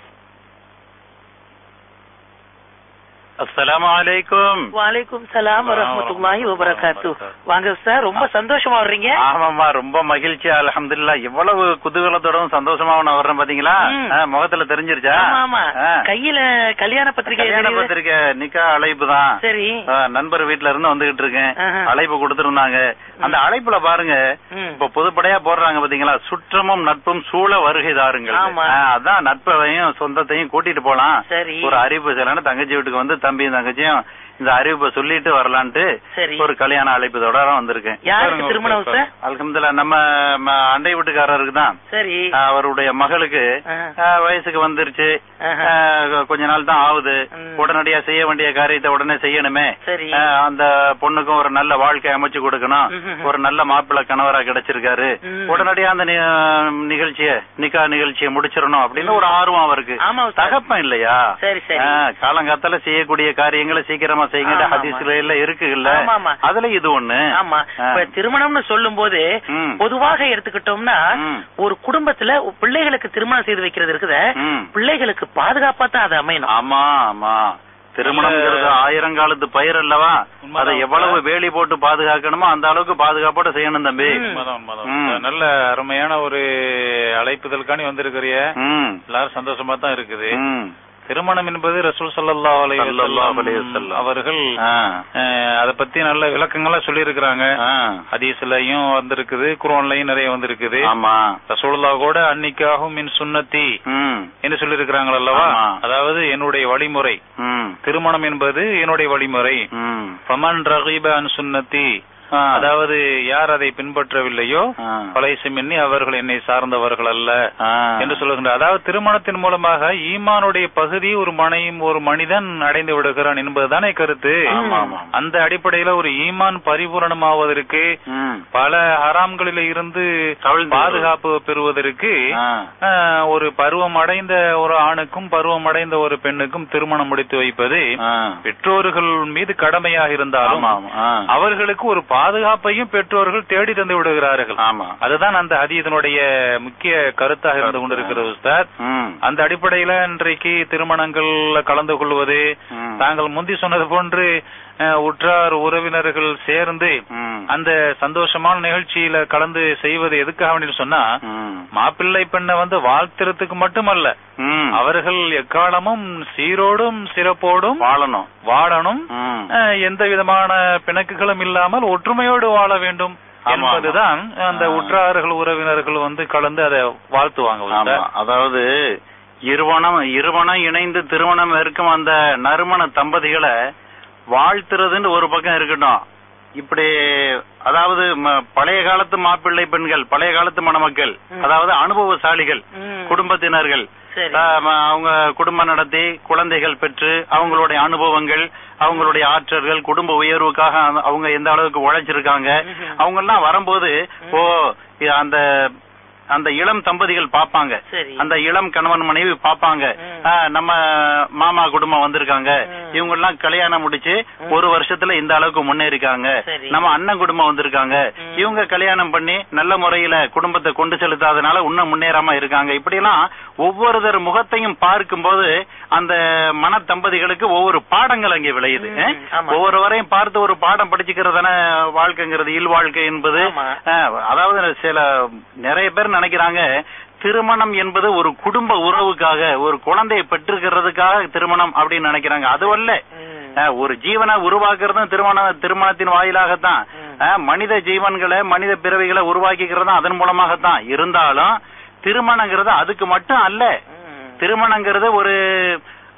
அஸ்ஸலாமு அலைக்கும் வாலைக்கும் சலாம் வரஹ்மத்துல்லாஹி வபரகாத்து வாங்க சார் ரொம்ப சந்தோஷமா வர்றீங்க ஆமாமா ரொம்ப மகிழ்ச்சியா அல்ஹம்துலில்லாஹ் எவ்வளவு குதூகலத்தோடவும் சந்தோஷமா நான் வர்றேன் பாத்தீங்களா ம். ஆ, முகத்துல தெரிஞ்சிருச்சா ஆமா ஆமா ஆ. கையில கல்யாண பத்திரிகை கல்யாண தெரியுது. பத்திரிக்கை நிக்கா அழைப்பு தான் சரி ஆ, நண்பர் வீட்ல இருந்து வந்துகிட்டு இருக்கேன் ஆஹா. அழைப்பு கொடுத்திருந்தாங்க அந்த அழைப்புல பாருங்க ம். இப்ப பொதுப்படையா போடுறாங்க பாத்தீங்களா சுற்றமும் நட்பும் சூழ வருகை தாருங்கள் ஆமா. ஆ, அதான் நட்பையும் சொந்தத்தையும் கூட்டிட்டு போலாம் சரி ஒரு அறிவிப்பு சொல்லணும் தங்கச்சி வீட்டுக்கு வந்து தம்பியும் தங்கச்சியும் இந்த அறிவிப்பை சொல்லிட்டு வரலான்ட்டு சரி ஒரு கல்யாண அழைப்பு தொடர வந்திருக்கேன் யாருக்கு திருமணம் சார் அல்ஹம்துலில்லாஹ் நம்ம ம, அண்டை வீட்டுக்காரருக்கு தான் சரி அவருடைய மகளுக்கு ஆ. ஆ, வயசுக்கு வந்துருச்சு ஆஹா. ஆ, கொஞ்ச நாள் தான் ஆகுது ம். உடனடியா செய்ய வேண்டிய காரியத்தை உடனே செய்யணுமே சரி ஆ, அந்த பொண்ணுக்கும் ஒரு நல்ல வாழ்க்கை அமைச்சு கொடுக்கணும் ம்ஹும். ஒரு நல்ல மாப்பிள்ளை கணவரா கிடைச்சிருக்காரு ம். உடனடியா அந்த நி- நிகழ்ச்சிய நிக்கா நிகழ்ச்சியை முடிச்சிடணும் அப்படின்னு ஒரு ஆர்வம் அவருக்கு ஆமா சார். தகப்பம் இல்லையா சரி சரி ஆ, காலங்காத்தால செய்யக்கூடிய காரியங்களை சீக்கிரமா செய்யுங்க ஆமா, ஆமா. ஹதீஸ்ல எல்லாம் இருக்குல்ல ஆமா, ஆமா. அதுல இது ஒண்ணு ஆமா ஆ. இப்ப திருமணம்னு சொல்லும் போது ம். பொதுவாக எடுத்துக்கிட்டோம்னா ம். ஒரு குடும்பத்துல பிள்ளைகளுக்கு திருமணம் செய்து வைக்கிறது இருக்குத ம். பிள்ளைகளுக்கு பாதுகாப்பா தான் அது அமையணும் ஆமா ஆமா திருமணம்ங்கிறது ஆயிரங்காலத்து பயிர் அல்லவா உண்மைதான். அதை எவ்வளவு வேலி போட்டு பாதுகாக்கணுமோ அந்த அளவுக்கு பாதுகாப்போட செய்யணும் தம்பி ம். உண்மைதான் உண்மைதான் ம். நல்ல அருமையான ஒரு அழைப்புதலுக்காண்டி வந்திருக்கிறிய ம். எல்லாரும் சந்தோஷமா தான் இருக்குது ம். திருமணம் என்பது ரசூல் ஸல்லல்லாஹு அலைஹி ஸல்லல்லாஹு அலைஹி வஸல்லம் வஸல்லம். அவர்கள் ஆ. அஹ், அத பத்தி நல்ல விளக்கங்களா சொல்லி இருக்கிறாங்க ஆ. ஹதீஸ்லயும் வந்திருக்குது குர்ஆன்லயும் நிறைய வந்திருக்குது ஆமா ரசூலுல்லாஹ் கூட அன்னிக்காகும் மின் சுன்னத்தி ம். என்று சொல்லி இருக்கிறாங்க அல்லவா ஆமா. அதாவது என்னுடைய வழிமுறை ம். திருமணம் என்பது என்னுடைய வழிமுறை ம். ஃபமன் ரகீப அன் சுன்னத்தி ஆ. அதாவது யார் அதை பின்பற்றவில்லையோ ஆ. பலைசும் எண்ணி அவர்கள் என்னை சார்ந்தவர்கள் அல்ல ஆ. என்று சொல்லுகின்ற அதாவது திருமணத்தின் மூலமாக ஈமானுடைய பகுதி ஒரு மனையும் ஒரு மனிதன் அடைந்து விடுகிறான் என்பதுதானே கருத்து ஆமா, ஆமா. அந்த அடிப்படையில ஒரு ஈமான் பரிபூரணமாவதற்கு ம். பல ஹராம்களில இருந்து தவிழ்ந்து பாதுகாப்பு பெறுவதற்கு ஆ. ஆஹ், ஒரு பருவம் அடைந்த ஒரு ஆணுக்கும் பருவம் அடைந்த ஒரு பெண்ணுக்கும் திருமணம் முடித்து வைப்பது ஆ. பெற்றோர்கள் மீது கடமையாக இருந்தாலும் ஆமா, ஆமா. ஆ. அவர்களுக்கு ஒரு பாதுகாப்பையும் பெற்றோர்கள் தேடி தந்து விடுகிறார்கள் ஆமா. அதுதான் அந்த ஹதீதனுடைய முக்கிய கருத்தாக இருந்து கொண்டிருக்கிறது உஸ்தாத் ம். அந்த அடிப்படையில இன்றைக்கு திருமணங்கள்ல கலந்து கொள்வது ம். தாங்கள் முந்தி சொன்னது போன்று அஹ், உற்றார் உறவினர்கள் சேர்ந்து ம். அந்த சந்தோஷமான நிகழ்ச்சியில கலந்து செய்வது எதுக்காக வேண்டின்னு சொன்னா ம். மாப்பிள்ளை பெண்ணை வந்து வாழ்த்துறதுக்கு மட்டுமல்ல ம். அவர்கள் எக்காலமும் சீரோடும் சிறப்போடும் வாழணும் வாழணும் ம். அஹ், எந்த விதமான பிணக்குகளும் இல்லாமல் ஒற்றுமையோடு வாழ வேண்டும் ஆமா, என்பதுதான் அந்த ஆ. உற்றார்கள் உறவினர்கள் வந்து கலந்து அதை வாழ்த்துவாங்க ஆமா உஸ்தாத். அதாவது இருவனம் இருவனம் இணைந்து திருமணம் இருக்கும் அந்த நறுமண தம்பதிகளை வாழ்த்துறதுன்னு ஒரு பக்கம் இருக்கட்டும் இப்படி அதாவது ம- பழைய காலத்து மாப்பிள்ளை பெண்கள் பழைய காலத்து மணமக்கள் ம். அதாவது அனுபவசாலிகள் ம். குடும்பத்தினர்கள் சரி ஆ, ம- அவங்க குடும்பம் நடத்தி குழந்தைகள் பெற்று அவங்களுடைய அனுபவங்கள் அவங்களுடைய ஆற்றல்கள் குடும்ப உயர்வுக்காக அந்த- அவங்க எந்த அளவுக்கு உழைச்சிருக்காங்க ம்ஹும். அவங்க எல்லாம் வரும்போது ஓ இது அந்த அந்த இளம் தம்பதிகள் பாப்பாங்க சரி அந்த இளம் கணவன் மனைவி பாப்பாங்க ம். ஆ, நம்ம மாமா குடும்பம் வந்திருக்காங்க ம். இவங்க எல்லாம் கல்யாணம் முடிச்சு ம். ஒரு வருஷத்துல இந்த அளவுக்கு முன்னேறிக்காங்க சரி. நம்ம அண்ணன் குடும்பம் வந்திருக்காங்க ம். இவங்க கல்யாணம் பண்ணி நல்ல முறையில குடும்பத்தை கொண்டு செலுத்தாதனால இன்னும் முன்னேறாம இருக்காங்க இப்படி எல்லாம் ஒவ்வொருத்தர் முகத்தையும் பார்க்கும்போது அந்த மன தம்பதிகளுக்கு ஒவ்வொரு பாடங்கள் அங்கே விளையுது ம், அஹ்? ஆமா. ஒவ்வொருவரையும் பார்த்து ஒரு பாடம் படிச்சுக்கிறதான வாழ்க்கைங்கிறது இல்வாழ்க்கை என்பது ஆமா. அஹ், அதாவது சில நிறைய பேர் நினைக்கிறாங்க திருமணம் என்பது ஒரு குடும்ப உறவுக்காக ஒரு குழந்தையை பெற்றுக்கிறதுக்காக திருமணம் அப்படின்னு நினைக்கிறாங்க அதுவல்ல ம். அஹ், ஒரு ஜீவனை உருவாக்குறதும் திருமண திருமணத்தின் வாயிலாகத்தான் ம். அஹ், மனித ஜீவன்களை மனித பிறவிகளை உருவாக்கிக்கிறதும் அதன் மூலமாகத்தான் இருந்தாலும் திருமணங்கிறது அதுக்கு மட்டும் அல்ல ம். திருமணங்கிறது ஒரு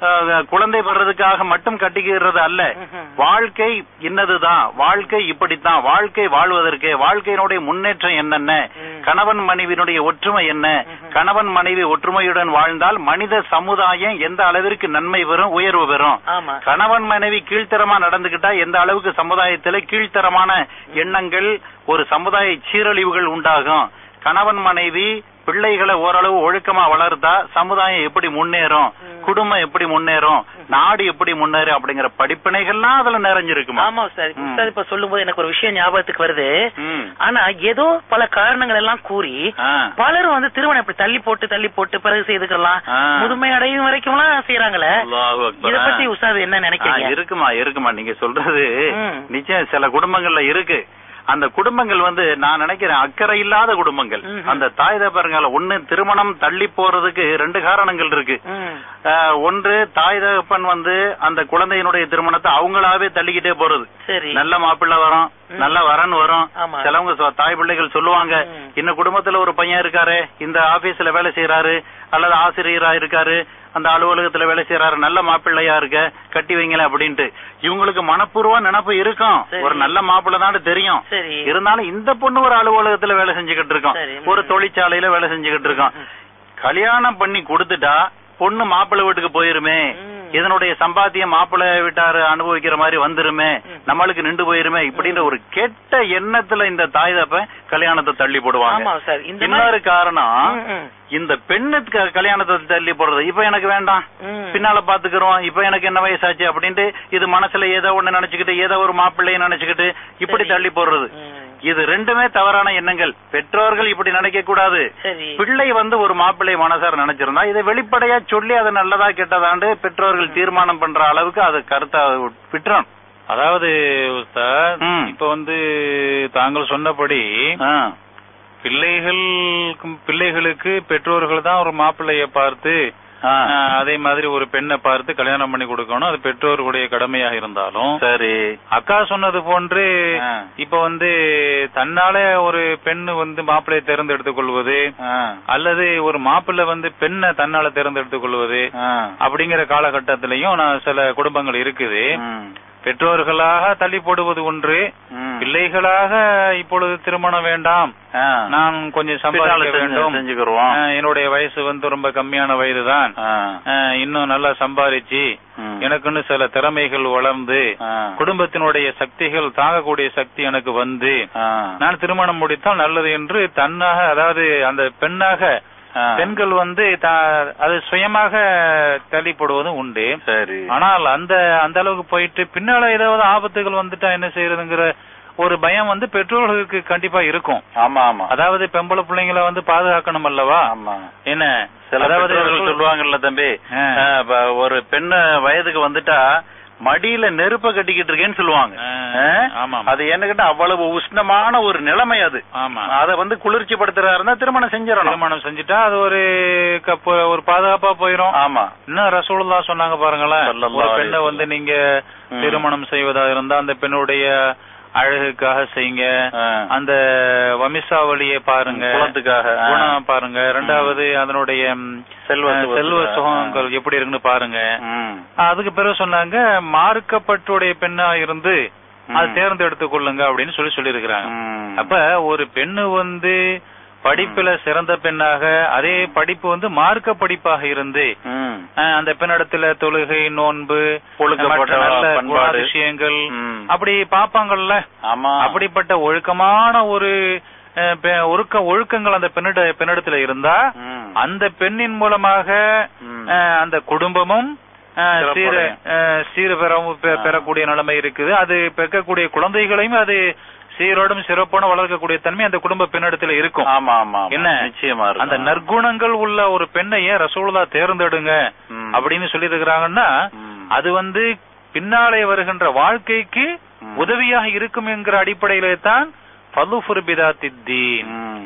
அஹ், குழந்தை பெறதுக்காக மட்டும் கட்டிக்கிறது அல்ல ம்ஹும். வாழ்க்கை இன்னதுதான் வாழ்க்கை இப்படித்தான் வாழ்க்கை வாழ்வதற்கு வாழ்க்கையினுடைய முன்னேற்றம் என்னென்ன ம். கணவன் மனைவியினுடைய ஒற்றுமை என்ன ம்ஹும். கணவன் மனைவி ஒற்றுமையுடன் வாழ்ந்தால் மனித சமுதாயம் எந்த அளவிற்கு நன்மை பெறும் உயர்வு பெறும் ஆமா கணவன் மனைவி கீழ்த்தரமா நடந்துகிட்டா எந்த அளவுக்கு சமுதாயத்துல கீழ்த்தரமான எண்ணங்கள் ஒரு சமுதாய சீரழிவுகள் உண்டாகும் கணவன் மனைவி பிள்ளைகளை ஓரளவு ஒழுக்கமா வளர்த்தா சமுதாயம் எப்படி முன்னேறும் ம். குடும்பம் எப்படி முன்னேறும் நாடு எப்படி முன்னேறும் அப்படிங்கிற படிப்பினைகள்லாம் அதுல நிறைஞ்சிருக்குமா ஆமா சார் ம். சார் இப்ப சொல்லும்போது எனக்கு ஒரு விஷயம் ஞாபகத்துக்கு வருது ம். ஆனா ஏதோ பல காரணங்கள் எல்லாம் கூறி ஆ. பலரும் வந்து திருமணம் இப்படி தள்ளி போட்டு தள்ளி போட்டு பிறகு செய்துக்கலாம் ஆ. முதுமை அடையும் வரைக்கும் எல்லாம் செய்யறாங்களே அல்லாஹு அக்பர். இத பத்தி உஸ்தாது என்ன ஆ, நினைக்கிறீங்க இருக்குமா இருக்குமா நீங்க சொல்றது ம். நிச்சயம் சில குடும்பங்கள்ல இருக்கு அந்த குடும்பங்கள் வந்து நான் நினைக்கிறேன் அக்கறை இல்லாத குடும்பங்கள் ம்ஹும். அந்த தாய் தகப்பன்கள் ஒண்ணு திருமணம் தள்ளி போறதுக்கு ரெண்டு காரணங்கள் இருக்கு ம். ஆஹ், ஒன்று தாய் தகப்பன் வந்து அந்த குழந்தையினுடைய திருமணத்தை அவங்களாவே தள்ளிக்கிட்டே போறது சரி நல்ல மாப்பிள்ளை வரும் ம். நல்ல வரன் வரும் ஆமா. சிலவங்க சொ- தாய் பிள்ளைகள் சொல்லுவாங்க ம். இந்த குடும்பத்துல ஒரு பையன் இருக்காரு இந்த ஆபீஸ்ல வேலை செய்யறாரு அல்லது ஆசிரியரா இருக்காரு அந்த அலுவலகத்துல வேலை செய்யறாரு நல்ல மாப்பிள்ளையா இருக்க கட்டி வைங்களேன் அப்படின்ட்டு இவங்களுக்கு மனப்பூர்வ நினப்பு இருக்கும் சரி. ஒரு நல்ல மாப்பிள்ளை தான் தெரியும் சரி இருந்தாலும் இந்த பொண்ணு ஒரு அலுவலகத்துல வேலை செஞ்சுக்கிட்டு இருக்கோம் சரி. ஒரு தொழிற்சாலையில வேலை செஞ்சுக்கிட்டு இருக்கோம் ம். கல்யாணம் பண்ணி கொடுத்துட்டா பொண்ணு மாப்பிள்ளை வீட்டுக்கு போயிருமே ம். இதனுடைய சம்பாத்தியம் மாப்பிள்ளை வீட்டாரு அனுபவிக்கிற மாதிரி வந்துருமே ம். நம்மளுக்கு நின்று போயிருமே இப்படின்ற ஒரு கெட்ட எண்ணத்துல இந்த தாய் தப்ப கல்யாணத்தை தள்ளி போடுவாங்க ஆமா சார் இந்த இன்னொரு மாதிரி காரணம் ம், ம். இந்த பெண்ணுக்கு கல்யாணத்தை தள்ளி போடுறது இப்ப எனக்கு வேண்டாம் ம். பின்னால பாத்துக்கிறோம் இப்ப எனக்கு என்ன வயசாச்சு அப்படின்ட்டு இது மனசுல ஏதோ ஒண்ணு நினைச்சுக்கிட்டு ஏதோ ஒரு மாப்பிள்ளையை நினைச்சுக்கிட்டு இப்படி சரி. தள்ளி போடுறது ம். இது ரெண்டுமே தவறான எண்ணங்கள் பெற்றோர்கள் இப்படி நினைக்க கூடாது சரி பிள்ளை வந்து ஒரு மாப்பிள்ளை மனசார நினைச்சிருந்தா இதை வெளிப்படையா சொல்லி அது நல்லதா கெட்டதாண்டு பெற்றோர்கள் தீர்மானம் பண்ற அளவுக்கு அது கருத்தா விட்டுறோம் அதாவது உஸ்தாத் ம். இப்ப வந்து தாங்கள் சொன்னபடி ஆ. பிள்ளைகள் பிள்ளைகளுக்கு பெற்றோர்கள் தான் ஒரு மாப்பிள்ளைய பார்த்து ஆ. ஆஹ், அதே மாதிரி ஒரு பெண்ணை பார்த்து கல்யாணம் பண்ணி கொடுக்கணும் அது பெற்றோர்களுடைய கடமையாக இருந்தாலும் சரி அக்கா சொன்னது போன்று ஆ. இப்ப வந்து தன்னால ஒரு பெண் வந்து மாப்பிள்ளையை தேர்ந்தெடுத்துக் கொள்வது ஆ. அல்லது ஒரு மாப்பிள்ளை வந்து பெண்ணை தன்னால தேர்ந்தெடுத்துக் கொள்வது ஆ. அப்படிங்கிற காலகட்டத்திலையும் நான் சில குடும்பங்கள் இருக்குது ம். பெற்றோர்களாக தள்ளி போடுவது ஒன்று ம். பிள்ளைகளாக இப்பொழுது திருமணம் வேண்டாம் ஆ. நான் கொஞ்சம் பின்னால சம்பாதிக்க செஞ்சு- வேண்டும் செஞ்சுக்கிருவோம் ஆஹ், என்னுடைய வயசு வந்து ரொம்ப கம்மியான வயதுதான் ஆ. ஆஹ், இன்னும் நல்லா சம்பாதிச்சு ம். எனக்குன்னு சில திறமைகள் வளர்ந்து ஆ. குடும்பத்தினுடைய சக்திகள் தாங்கக்கூடிய சக்தி எனக்கு வந்து ஆ. நான் திருமணம் முடித்தால் நல்லது என்று தன்னாக அதாவது அந்த பெண்ணாக ஆ. பெண்கள் வந்து தா- அது சுயமாக தள்ளிப்படுவதும் உண்டு சரி ஆனால் அந்த அந்த அளவுக்கு போயிட்டு பின்னால ஏதாவது ஆபத்துகள் வந்துட்டா என்ன செய்யறதுங்கிற ஒரு பயம் வந்து பெற்றோர்களுக்கு கண்டிப்பா இருக்கும் ஆமா ஆமா அதாவது பெம்பளை பிள்ளைங்களை வந்து பாதுகாக்கணும் அல்லவா ஆமா என்ன சில அதாவது பெற்றோர்கள் சொல்லுவாங்கல்ல தம்பி ஆ. ஆ, இப்ப ஒரு பெண்ணு வயதுக்கு வந்துட்டா மடியில நெருப்ப கட்டிக்கிட்டு இருக்கேன்னு சொல்லுவாங்க ஆ, ஆ? ஆமா. அது என்ன கேட்டா அவ்வளவு உஷ்ணமான ஒரு நிலைமை அது ஆமா அத வந்து குளிர்ச்சி படுத்துறா இருந்தா திருமணம் செஞ்சிடணும் திருமணம் செஞ்சுட்டா அது ஒரு கப்ப- ஒரு பாதுகாப்பா போயிரும் ஆமா இன்னும் ரசூலுல்லா சொன்னாங்க பாருங்களேன் ஸல்லல்லாஹு ஒரு அலைஹி பெண்ணை வந்து வஸல்லம். நீங்க ம். திருமணம் செய்வதா இருந்தா அந்த பெண்ணுடைய அழகுக்காக செய்யுங்க ஆ. அந்த வம்சாவளியை பாருங்க குலத்துக்காக ஆ. குணம் பாருங்க ரெண்டாவது அதனுடைய ம், செல்வ அஹ், சுகத்துக்காக. செல்வ சுகங்கள் எப்படி இருக்குன்னு பாருங்க ம். அதுக்கு பிறகு சொன்னாங்க மார்க்கப்பட்டுடைய பெண்ணா இருந்து அது ம். தேர்ந்தெடுத்துக் கொள்ளுங்க அப்படின்னு சொல்லி சொல்லியிருக்கிறாங்க ம். அப்ப ஒரு பெண்ணு வந்து படிப்புல சிறந்த பெண்ணாக அதே படிப்பு வந்து மார்க்க படிப்பாக இருந்து ம். அஹ், அந்த பெண்ணிடத்துல தொழுகை நோன்பு ஒழுக்கப்பட்ட மற்ற நல்ல பண்பாடு. விஷயங்கள் ம். அப்படி பாப்பாங்கல்ல ஆமா அப்படிப்பட்ட ஒழுக்கமான ஒரு அஹ், பெ- ஒழுக்க ஒழுக்கங்கள் அந்த பெண்ணிட பெண்ணிடத்துல இருந்தா ம். அந்த பெண்ணின் மூலமாக ம். அஹ், அந்த குடும்பமும் அஹ், சீர சிறப்படையும். அஹ், சீர பெறவும் பெ- ஆ. பெறக்கூடிய நிலைமை இருக்குது அது பெறக்கூடிய குழந்தைகளையும் அது சீரோடும் சிறப்போட வளர்க்கக்கூடிய தன்மை அந்த குடும்ப பெண்ணிடத்துல இருக்கும் ஆமா ஆமா ஆமா. என்ன? நிச்சயமா இருக்கும். அந்த நற்குணங்கள் உள்ள ஒரு பெண்ணை ஏன் ரசூலுல்லா தேர்ந்தெடுங்க ம். அப்படின்னு சொல்லி இருக்கிறாங்கன்னா ம். அது வந்து பின்னாலே வருகின்ற வாழ்க்கைக்கு ம். உதவியாக இருக்கும் என்கிற அடிப்படையிலே தான் பலுஃபுர் பிதாத்தித்தீன் ம்.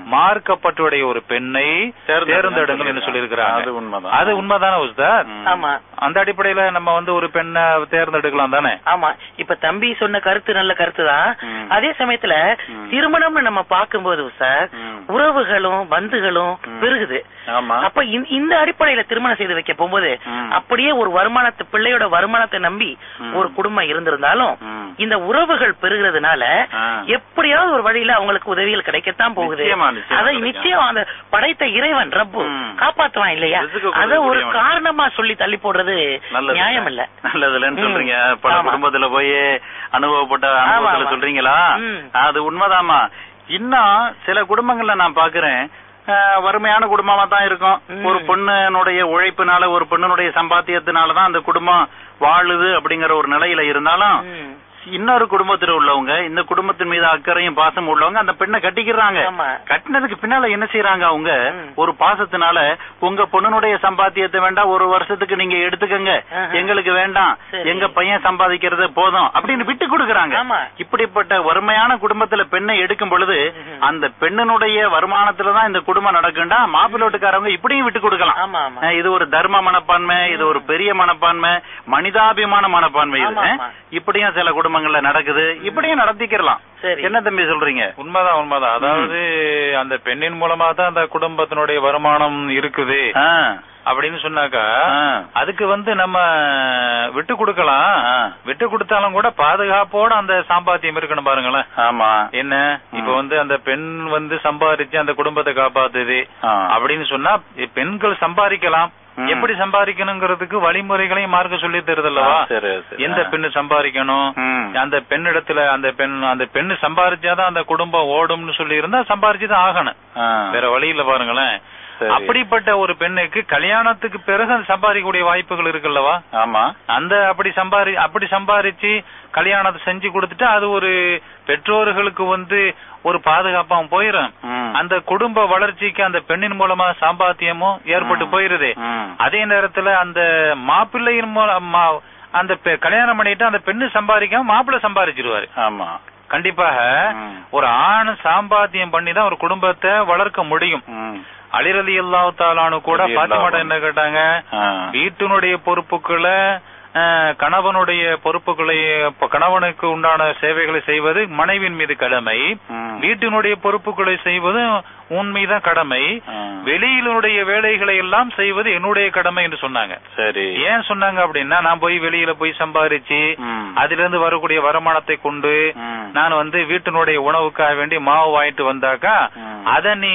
மார்க்கப்பட்டுடைய ஒரு பெண்ணை தேர்ந்தெடுங்கள் என்று சொல்லியிருக்கிறாங்க அது உண்மைதான் அது உண்மைதானே உஸ்தாத் ம். ஆமா அந்த அடிப்படையில நம்ம வந்து ஒரு பெண்ணை தேர்ந்தெடுக்கலாம் தானே ஆமா இப்ப தம்பி சொன்ன கருத்து நல்ல கருத்து தான் ம். அதே சமயத்துல ம். திருமணம்னு நம்ம பார்க்கும்போது சார் ம். உறவுகளும் பந்துகளும் ம். பெருகுது ஆமா அப்ப இந்த- இந்த அடிப்படையில திருமணம் செய்து வைக்க போகும்போது ம். அப்படியே ஒரு வருமானத்தை பிள்ளையோட வருமானத்தை நம்பி ம். ஒரு குடும்பம் இருந்திருந்தாலும் ம். இந்த உறவுகள் பெருகிறதுனால ஆ. எப்படியாவது ஒரு வழியில அவங்களுக்கு உதவிகள் கிடைக்கத்தான் போகுது நிச்சயமா, நிச்சயமா அதை கிடைக்கும். நிச்சயம் அந்த படைத்த இறைவன் ரப்பு ம். காப்பாத்துவான் இல்லையா ரிசுக்கு அத ஒரு கொடுக்கக்கூடியவன். காரணமா சொல்லி தள்ளி போடுறது நல்லது நியாயம் இல்ல நல்லதுலன்னு ம். சொல்றீங்க பல ஆமா. குடும்பத்துல போய் அனுபவப்பட்ட அனுபவத்துல ஆமா. சொல்றீங்களா ம். அது உண்மைதாம்மா இன்னும் சில குடும்பங்கள்ல நான் பாக்குறேன் அஹ், வறுமையான குடும்பமா தான் இருக்கும் ம். ஒரு பொண்ணுனுடைய உழைப்பினால ஒரு பெண்ணுடைய சம்பாத்தியத்தினால தான் அந்த குடும்பம் வாழுது அப்படிங்கிற ஒரு நிலையில இருந்தாலும் ம். இன்னொரு குடும்பத்துல உள்ளவங்க இந்த குடும்பத்தின் மீது அக்கறையும் பாசம் உள்ளவங்க அந்த பெண்ணை கட்டிக்கிறாங்க ஆமா. கட்டினதுக்கு பின்னால என்ன செய்யறாங்க அவங்க ம். ஒரு பாசத்தினால உங்க பொண்ணுனுடைய சம்பாத்தியத்தை வேண்டாம் ஒரு வருஷத்துக்கு நீங்க எடுத்துக்கங்க ஆஹா. எங்களுக்கு வேண்டாம் சரி. எங்க பையன் சம்பாதிக்கிறது போதும் அப்படின்னு விட்டு கொடுக்கறாங்க ஆமா. இப்படிப்பட்ட வறுமையான குடும்பத்துல பெண்ணை எடுக்கும் பொழுது ம்ஹும். அந்த பெண்ணினுடைய வருமானத்துல தான் இந்த குடும்பம் நடக்கும்டா மாப்பிள்ளை வீட்டுக்காரவங்க இப்படியும் விட்டு கொடுக்கலாம் ஆமா ஆமா அஹ் இது ஒரு தர்ம மனப்பான்மை இது ஒரு பெரிய மனப்பான்மை மனிதாபிமான மனப்பான்மை இது ஆமா, அஹ் ஆமா. இப்படியும் சில குடும்பங்கள்ல நடக்குது இப்படியும் நடத்திக்கிறலாம் சரி என்ன தம்பி சொல்றீங்க உண்மைதான் உண்மைதான் அதாவது அந்த பெண்ணின் மூலமா தான் அந்த குடும்பத்தினுடைய வருமானம் இருக்குது ஆ, அப்படின்னு சொன்னாக்கா ஆ, அதுக்கு வந்து நம்ம விட்டு கொடுக்கலாம் ஆ. விட்டு கொடுத்தாலும் கூட பாதுகாப்போட அந்த சாம்பாத்தியம் இருக்கணும் பாருங்களேன் ஆமா என்ன இப்ப வந்து அந்த பெண் வந்து சம்பாதிச்சு அந்த குடும்பத்தை காப்பாத்துது ஆ. அப்படின்னு சொன்னா பெண்கள் சம்பாதிக்கலாம் ம். எப்படி சம்பாதிக்கணுங்கிறதுக்கு வழிமுறைகளையும் மார்க்க சொல்லி தருதல்லவா ஆ, சரி, சரி. எந்த ஆ. பெண்ணு சம்பாதிக்கணும் ம். அந்த பெண்ணிடத்துல அந்த பெண் அந்த பெண்ணு சம்பாதிச்சாதான் அந்த குடும்பம் ஓடும்னு சொல்லி இருந்தா சம்பாதிச்சுதான் ஆகணும் ஆ. வேற வழி இல்ல பாருங்களேன் சரி. அப்படிப்பட்ட ஒரு பெண்ணுக்கு கல்யாணத்துக்கு பிறகு அந்த சம்பாதிக்கக்கூடிய வாய்ப்புகள் இருக்குல்லவா ஆமா அந்த அப்படி சம்பாரி அப்படி சம்பாரிச்சு கல்யாணத்தை செஞ்சு கொடுத்துட்டா அது ஒரு பெற்றோர்களுக்கு வந்து ஒரு பாதுகாப்பா போயிரும் ம். அந்த குடும்ப வளர்ச்சிக்கு அந்த பெண்ணின் மூலமா சாம்பாத்தியமும் ஏற்பட்டு ம். போயிருது ம். அதே நேரத்துல அந்த மாப்பிள்ளையின் மூலமா அந்த பெ- கல்யாணம் பண்ணிட்டு அந்த பெண்ணு சம்பாதிக்காம மாப்பிள்ளை சம்பாதிச்சிருவாரு ஆமா கண்டிப்பாக ம். ஒரு ஆண் சாம்பாத்தியம் பண்ணி தான் ஒரு குடும்பத்தை வளர்க்க முடியும் ம். அலிரலி அல்லாஹ் தாலானு கூட ரலியல்லாஹு பாத்திமாட்ட என்ன கேட்டாங்க ஆ. வீட்டினுடைய பொறுப்புகளை அஹ், கணவனுடைய பொறுப்புகளை இப்ப கணவனுக்கு உண்டான சேவைகளை செய்வது மனைவியின் மீது கடமை ம். வீட்டினுடைய பொறுப்புகளை செய்வது உன் மீதான் கடமை ஆ. வெளியிலுடைய வேலைகளை எல்லாம் செய்வது என்னுடைய கடமை என்று சொன்னாங்க சரி ஏன் சொன்னாங்க அப்படின்னா நான் போய் வெளியில போய் சம்பாதிச்சு ம். அதுல இருந்து வரக்கூடிய வருமானத்தை கொண்டு ம். நான் வந்து வீட்டினுடைய உணவுக்காக வேண்டி மாவு வாங்கிட்டு வந்தாக்கா ம். அத நீ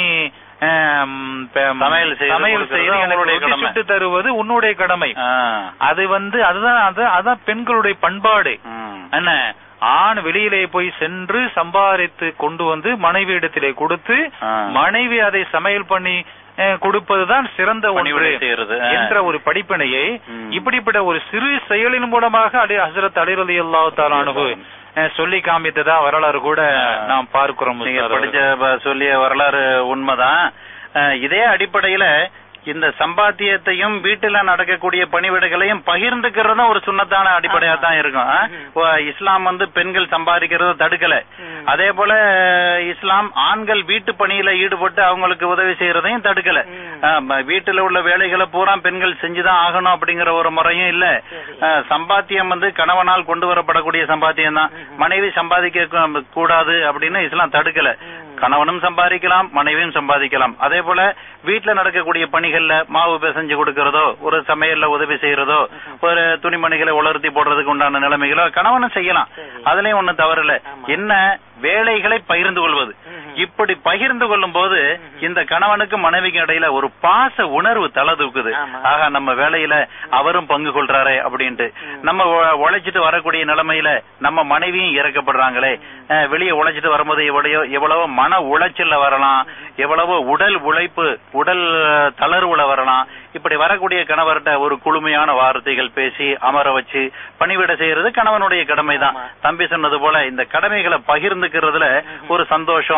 ஆம், ப- சமையல் செய்து சமையல் கொடுக்கிறது செய்து எனக்கு உன்னுடைய ரொட்டி கடமை. சுட்டு தருவது உன்னுடைய கடமை ஆ. அது வந்து அதுதான் அது- அதான் பெண்களுடைய பண்பாடு ம். என்ன ஆண் வெளியிலே போய் சென்று சம்பாதித்து கொண்டு வந்து மனைவி இடத்திலே கொடுத்து ஆ. மனைவி அதை சமையல் பண்ணி அஹ், கொடுப்பதுதான் சிறந்த ஒன்று பணிவிடை செய்யறது ஆ. என்ற ஒரு படிப்பினையை ம். இப்படிப்பட்ட ஒரு சிறு செயலின் மூலமாக அலி ஹசரத் அலிரலி அல்லா தாலானு சொல்லி காமித்ததா வரலாறு கூட நாம் பார்க்கிறோம் நீங்க உஸ்தாத் படிச்ச அவர்கள். ப- சொல்லிய வரலாறு உண்மைதான் அஹ், இதே அடிப்படையில இந்த சம்பாத்தியத்தையும் வீட்டுல நடக்கக்கூடிய பணிவிடைகளையும் பகிர்ந்துக்கிறதும் ஒரு சுண்ணத்தான அடிப்படையா தான் இருக்கும் ஆ? ஓ, இஸ்லாம் வந்து பெண்கள் சம்பாதிக்கிறத தடுக்கல ம். அதே போல அஹ், இஸ்லாம் ஆண்கள் வீட்டு பணியில ஈடுபட்டு அவங்களுக்கு உதவி செய்யறதையும் தடுக்கல ம். ஆ, ம- வீட்டுல உள்ள வேலைகளை பூரா பெண்கள் செஞ்சுதான் ஆகணும் அப்படிங்கிற ஒரு முறையும் இல்ல சரி. அஹ், சம்பாத்தியம் வந்து கணவனால் கொண்டு வரப்படக்கூடிய சம்பாத்தியம் தான் மனைவி சம்பாதிக்க கு- கூடாது அப்படின்னு இஸ்லாம் தடுக்கல ம். கணவனும் சம்பாதிக்கலாம் மனைவியும் சம்பாதிக்கலாம் அதே போல வீட்டுல நடக்கக்கூடிய பணிகள்ல மாவு பிசைஞ்சு கொடுக்கறதோ ஒரு சமையல்ல உதவி செய்யறதோ ஒரு துணிமணிகளை உலர்த்தி போடுறதுக்கு உண்டான நிலைமைகளோ கணவனும் செய்யலாம் சரி. அதுலயும் ஒண்ணும் தவறில்ல ஆமா. என்ன வேலைகளை பகிர்ந்து கொள்வது ம்ஹும். இப்படி பகிர்ந்து கொள்ளும் போது இந்த கணவனுக்கு மனைவிக்கு இடையில ஒரு பாச உணர்வு தலை தூக்குது ஆமா. ஆக நம்ம வேலையில அவரும் பங்கு கொள்றாரே அப்படின்ட்டு நம்ம உ- உழைச்சிட்டு வரக்கூடிய நிலைமையில நம்ம மனைவியும் இறக்கப்படுறாங்களே அஹ், வெளியே உழைச்சிட்டு வரும்போது எவ்வளவோ எவ்வளவோ மன உளைச்சல்ல வரலாம் எவ்வளவோ உடல் உழைப்பு உடல் அஹ், தளர்வுல வரலாம் இப்படி வரக்கூடிய கணவர்கிட்ட ஒரு குளுமையான வார்த்தைகள் பேசி அமர வச்சு பணிவிட செய்யறது கணவனுடைய கடமை தான் ஆமா. தம்பி சொன்னது போல இந்த கடமைகளை பகிர்ந்துக்கிறதுல ஒரு சந்தோஷம்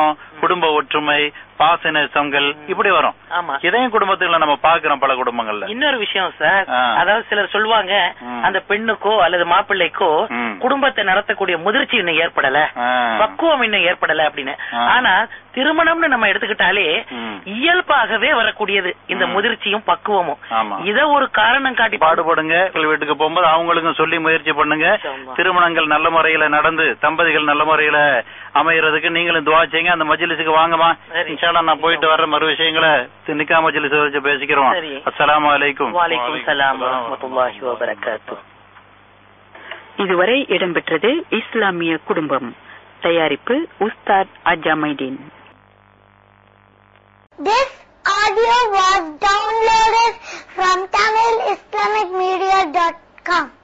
குடும்ப ஒற்றுமை பாசநேசங்கள் இப்படி வரும் ஆமா இதையும் குடும்பத்துல நம்ம பாக்குறோம் பல குடும்பங்கள்ல இன்னொரு விஷயம் சார் ஆ. அதாவது சிலர் சொல்லுவாங்க ம். அந்த பெண்ணுக்கோ அல்லது மாப்பிள்ளைக்கோ ம். குடும்பத்தை நடத்தக்கூடிய முதிர்ச்சி இன்னும் ஏற்படல ஆ. பக்குவம் இன்னும் ஏற்படல அப்படின்னு ஆ. ஆனா திருமணம்னு நம்ம எடுத்துக்கிட்டாலே ம். இயல்பாகவே வரக்கூடியது இந்த ம். முதிர்ச்சியும் பக்குவமும் ஆமா இத ஒரு காரணம் காட்டி பாடுபடுங்க உங்கள் வீட்டுக்கு போகும்போது அவங்களுக்கும் சொல்லி முயற்சி பண்ணுங்க ஆமா. திருமணங்கள் நல்ல முறையில நடந்து தம்பதிகள் நல்ல முறையில அமையறதுக்கு நீங்களும் துவா செய்யுங்க அந்த மஜ்லிஸுக்கு வாங்கம்மா சரி. இன்ஷால்லா நான் போயிட்டு வர்ற மறு விஷயங்களை நிக்கா மஜ்லிஸ் வச்சு பேசிக்கிறோம் சரி. அஸ்ஸலாமு அலைக்கும் வாலைக்கும் சலாம் வரஹ்மத்துல்லாஹி வபரகாத்துஹ் இதுவரை இடம்பெற்றது இஸ்லாமிய குடும்பம் தயாரிப்பு Ustad அஜாமைதீன் This audio was downloaded from TamilIslamicMedia.com.